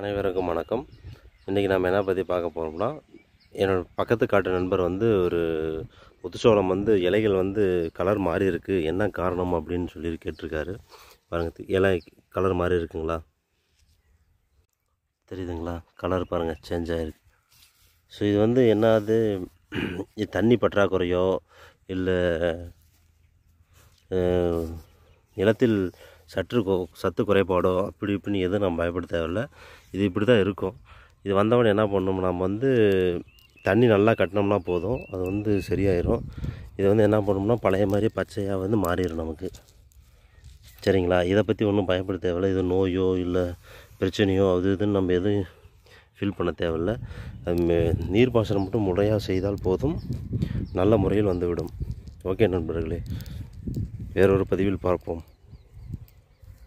அனைவருக்கும் வணக்கம் இன்றைக்கி நம்ம என்ன பற்றி பார்க்க போகிறோம்னா என்னோட பக்கத்து காட்டு நண்பர் வந்து ஒரு முத்துச்சோளம் வந்து இலைகள் வந்து கலர் மாறி இருக்கு என்ன காரணம் அப்படின்னு சொல்லி கேட்டிருக்காரு பாருங்க இலை கலர் மாறி இருக்குங்களா தெரியுதுங்களா கலர் பாருங்கள் சேஞ்ச் ஆகிருக்கு ஸோ இது வந்து என்ன ஆகுது இது தண்ணி பற்றாக்குறையோ இல்லை அஹ், நிலத்தில் சற்று கொ- சத்து குறைபாடோ அப்படி இப்படின்னு எதுவும் நம்ம பயப்பட தேவையில்ல இது இப்படி தான் இருக்கும் இது வந்தவொடனே என்ன பண்ணணும் நம்ம வந்து தண்ணி நல்லா கட்டினோம்னா போதும் அது வந்து சரியாயிரும் இது வந்து என்ன பண்ணணும்னா பழைய மாதிரி பச்சையாக வந்து மாறிடும் நமக்கு சரிங்களா இதை பற்றி ஒன்றும் பயப்பட தேவையில்ல இது நோயோ இல்லை பிரச்சனையோ அது இதுன்னு நம்ம எதுவும் ஃபீல் பண்ண தேவையில்ல அது மே- நீர்ப்பாசனம் மட்டும் முறையாக செய்தால் போதும் நல்ல முறையில் வந்துவிடும் ஓகே நண்பர்களே வேறொரு பதிவில் பார்ப்போம்